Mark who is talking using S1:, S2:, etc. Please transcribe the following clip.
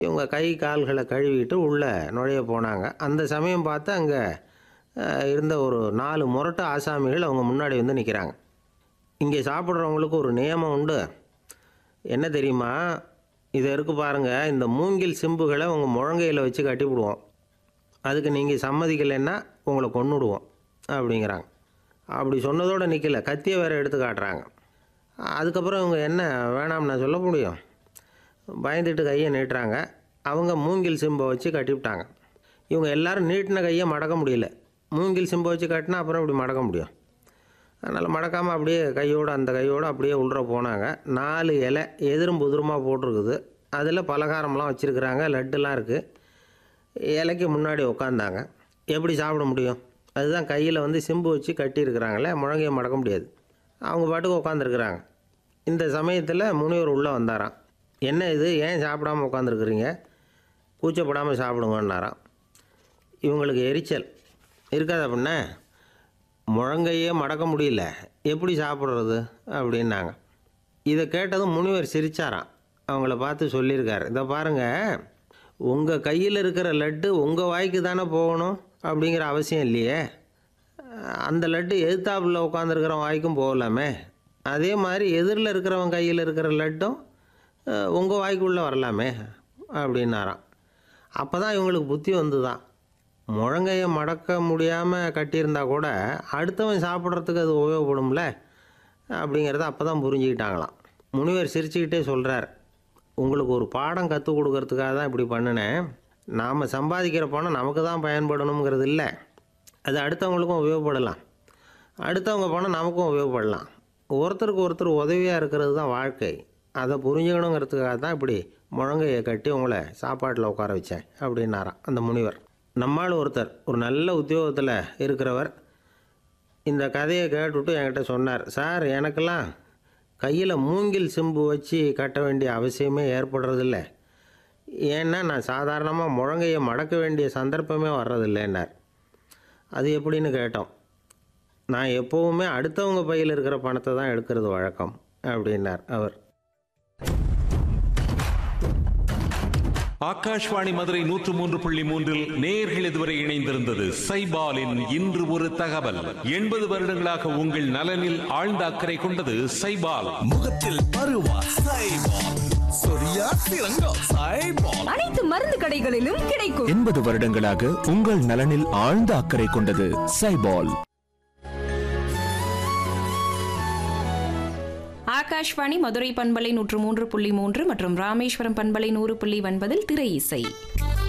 S1: இவங்க கை கால்களை கழுவிட்டு உள்ளே நுழைய போனாங்க அந்த சமயம் பார்த்து அங்கே இருந்த ஒரு நாலு முரட்டு ஆசாமிகள் அவங்க முன்னாடி வந்து நிற்கிறாங்க இங்கே சாப்பிட்றவங்களுக்கு ஒரு நியமம் உண்டு என்ன தெரியுமா இதை இருக்கு பாருங்கள் இந்த மூங்கில் சிம்புகளை உங்கள் முழங்கையில் வச்சு கட்டிவிடுவோம் அதுக்கு நீங்கள் சம்மதிக்கலைன்னா உங்களை கொன்னுடுவோம் அப்படிங்கிறாங்க அப்படி சொன்னதோடு நிற்கல கத்தியை வேறு எடுத்து காட்டுறாங்க அதுக்கப்புறம் இவங்க என்ன வேணாம் நான் சொல்ல முடியும் பயந்துட்டு கையை நீட்டுறாங்க அவங்க மூங்கில் சிம்பை வச்சு கட்டிவிட்டாங்க இவங்க எல்லாரும் நீட்டின கையை மடக்க முடியல மூங்கில் சிம்பை வச்சு கட்டினா அப்புறம் இப்படி மடக்க முடியும் அதனால் மடக்காமல் அப்படியே கையோடு அந்த கையோடு அப்படியே உள்ள போனாங்க நாலு இலை எதிரும் புதிருமாக போட்டிருக்குது அதில் பலகாரம்லாம் வச்சுருக்குறாங்க லட்டுலாம் இருக்குது இலைக்கு முன்னாடி உட்காந்தாங்க எப்படி சாப்பிட முடியும் அதுதான் கையில் வந்து சிம்பு வச்சு கட்டியிருக்கிறாங்களே முழங்கையை மடக்க முடியாது அவங்க பாட்டுக்கு உட்காந்துருக்குறாங்க இந்த சமயத்தில் முனிவர் உள்ளே வந்தாராம் என்ன இது ஏன் சாப்பிடாம உட்காந்துருக்குறீங்க கூச்சப்படாமல் சாப்பிடுங்கன்னாராம் இவங்களுக்கு எரிச்சல் இருக்காது அப்படின்னா முழங்கையே மடக்க முடியல எப்படி சாப்பிட்றது அப்படின்னாங்க இதை கேட்டதும் முனிவர் சிரிச்சாராம் அவங்கள பார்த்து சொல்லியிருக்காரு இதை பாருங்கள் உங்கள் கையில் இருக்கிற லட்டு உங்கள் வாய்க்கு தானே போகணும் அப்படிங்கிற அவசியம் இல்லையே அந்த லட்டு எதிர்த்தாப்புல உட்காந்துருக்கிற வாய்க்கும் போகலாமே அதே மாதிரி எதிரில் இருக்கிறவன் கையில் இருக்கிற லட்டும் உங்கள் வாய்க்குள்ளே வரலாமே அப்படின்னாராம் அப்போ தான் இவங்களுக்கு புத்தி வந்து தான் முழங்கையை மடக்க முடியாமல் கட்டியிருந்தா கூட அடுத்தவன் சாப்பிட்றதுக்கு அது உபயோகப்படும்ல அப்படிங்கிறத அப்போ தான் புரிஞ்சுக்கிட்டாங்களாம் முனிவர் சிரிச்சுக்கிட்டே சொல்கிறார் உங்களுக்கு ஒரு பாடம் கற்றுக் கொடுக்கறதுக்காக தான் இப்படி பண்ணினேன் நாம் சம்பாதிக்கிற பணம் நமக்கு தான் பயன்படணுங்கிறது இல்லை அது அடுத்தவங்களுக்கும் உபயோகப்படலாம் அடுத்தவங்க பணம் நமக்கும் உபயோகப்படலாம் ஒருத்தருக்கு ஒருத்தர் உதவியாக இருக்கிறது தான் வாழ்க்கை அதை புரிஞ்சுக்கணுங்கிறதுக்காக தான் இப்படி முழங்கையை கட்டி உங்களை சாப்பாட்டில் உட்கார வச்சேன் அப்படின்னாராம் அந்த முனிவர் நம்மால் ஒருத்தர் ஒரு நல்ல உத்தியோகத்தில் இருக்கிறவர் இந்த கதையை கேட்டுவிட்டு என்கிட்ட சொன்னார் சார் எனக்கெல்லாம் கையில் மூங்கில் சிம்பு வச்சு கட்ட வேண்டிய அவசியமே ஏற்படுறதில்ல ஏன்னா நான் சாதாரணமாக முழங்கையை மடக்க வேண்டிய சந்தர்ப்பமே வர்றதில்லைன்னார் அது எப்படின்னு கேட்டோம் நான் எப்போவுமே அடுத்தவங்க பையில் இருக்கிற பணத்தை தான் எடுக்கிறது வழக்கம் அப்படின்னார் அவர்
S2: ஆகாஷ்வாணி மதுரை நூற்று மூன்று புள்ளி மூன்றில் நேர்கள் இதுவரை இணைந்திருந்தது சைபாலின் இன்று ஒரு தகவல் எண்பது வருடங்களாக உங்கள் நலனில் ஆழ்ந்த அக்கறை கொண்டது சைபால்
S3: முகத்தில் பருவா சைபால் சொரியா சிறங்கோ சைபால்
S4: அனைத்து மருந்து கடைகளிலும் கிடைக்கும்
S5: எண்பது வருடங்களாக உங்கள் நலனில் ஆழ்ந்த அக்கறை கொண்டது சைபால்
S6: ஆகாஷ்வாணி மதுரை பண்பலை நூற்று மூன்று புள்ளி மூன்று மற்றும் ராமேஸ்வரம் பண்பலை நூறு புள்ளி ஒன்பதில் திரை இசை